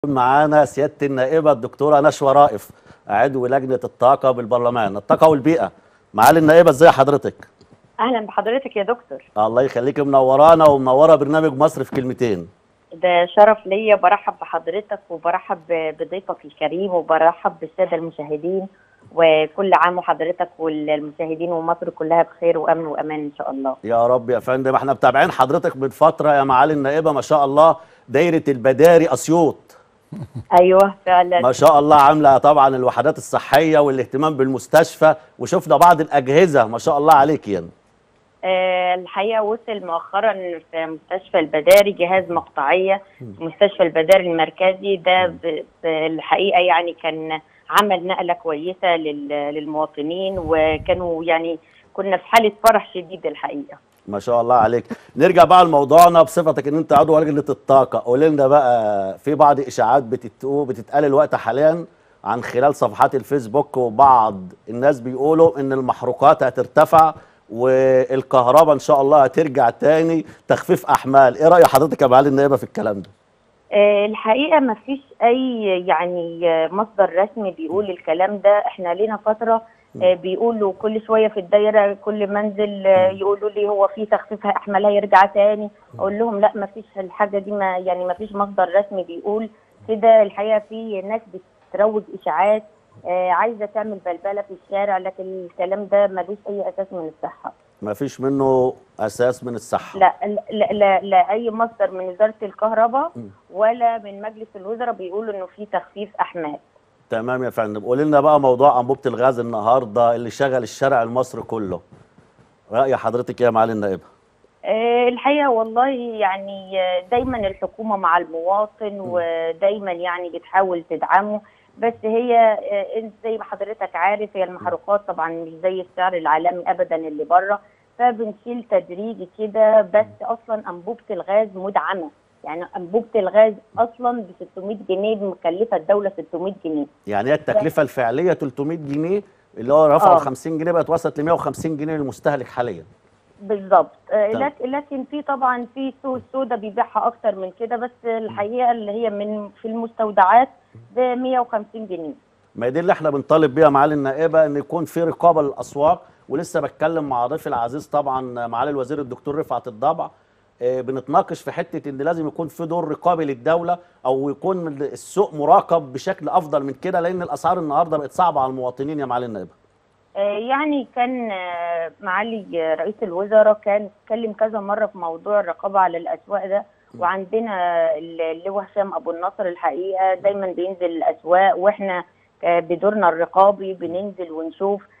معانا سياده النائبه الدكتوره نشوى رائف عضو لجنه الطاقه بالبرلمان الطاقه والبيئه معالي النائبه ازي حضرتك اهلا بحضرتك يا دكتور الله يخليك منورانا ومنوره برنامج مصر في كلمتين ده شرف ليا برحب بحضرتك وبرحب بضيفك الكريم وبرحب بالساده المشاهدين وكل عام وحضرتك والمشاهدين ومصر كلها بخير وامن وامان ان شاء الله يا رب يا فندم احنا متابعين حضرتك من فتره يا معالي النائبه ما شاء الله دايره البداري اسيوط ايوه فعلا ما شاء الله عامله طبعا الوحدات الصحيه والاهتمام بالمستشفى وشفنا بعض الاجهزه ما شاء الله عليك يعني آه الحقيقه وصل مؤخرا في مستشفى البداري جهاز مقطعيه مستشفى البداري المركزي ده ب- ب- الحقيقه يعني كان عمل نقله كويسه لل- للمواطنين وكانوا يعني كنا في حاله فرح شديد الحقيقه ما شاء الله عليك نرجع بقى لموضوعنا بصفتك ان انت عضو لجنه الطاقه قول لنا بقى في بعض اشاعات بتتقو بتتقال الوقت حاليا عن خلال صفحات الفيسبوك وبعض الناس بيقولوا ان المحروقات هترتفع والكهرباء ان شاء الله هترجع تاني تخفيف احمال ايه راي حضرتك يا معالي النائبه في الكلام ده آه، الحقيقه ما فيش اي يعني آه، مصدر رسمي بيقول الكلام ده احنا لينا فتره آه، بيقولوا كل شويه في الدايره كل منزل آه، يقولوا لي هو في تخفيف احمال هيرجع تاني اقول لهم لا ما فيش الحاجه دي ما يعني ما فيش مصدر رسمي بيقول كده الحقيقه في ناس بتروج اشاعات آه، عايزه تعمل بلبله في الشارع لكن الكلام ده ملوش اي اساس من الصحه ما فيش منه اساس من الصحه لا لا لا, لا اي مصدر من وزاره الكهرباء ولا من مجلس الوزراء بيقولوا انه في تخفيف احمال تمام يا فندم قول لنا بقى موضوع انبوبه الغاز النهارده اللي شغل الشارع المصري كله راي حضرتك إيه يا معالي النائبه آه، الحقيقه والله يعني آه، دايما الحكومه مع المواطن ودايما يعني بتحاول تدعمه بس هي آه، انت زي ما حضرتك عارف هي المحروقات طبعا مش زي السعر العالمي ابدا اللي بره فبنشيل تدريجي كده بس اصلا انبوبه الغاز مدعمه يعني انبوبه الغاز اصلا ب 600 جنيه مكلفه الدوله 600 جنيه يعني هي التكلفه الفعليه 300 جنيه اللي هو رفعوا آه. 50 جنيه بقت وصلت ل 150 جنيه للمستهلك حاليا بالظبط آه، تمام. لك- لكن في طبعا في سوق السودا بيبيعها اكتر من كده بس الحقيقه اللي هي من في المستودعات ب 150 جنيه ما هي دي اللي احنا بنطالب بيها معالي النائبه ان يكون في رقابه للاسواق ولسه بتكلم مع ضيفي العزيز طبعا معالي الوزير الدكتور رفعت الضبع آه، بنتناقش في حته ان لازم يكون في دور رقابي للدوله او يكون السوق مراقب بشكل افضل من كده لان الاسعار النهارده بقت صعبه على المواطنين يا معالي النائبه آه، يعني كان آه، معالي رئيس الوزراء كان اتكلم كذا مره في موضوع الرقابه على الاسواق ده وعندنا اللواء هشام ابو النصر الحقيقه دايما بينزل الاسواق واحنا آه، بدورنا الرقابي بننزل ونشوف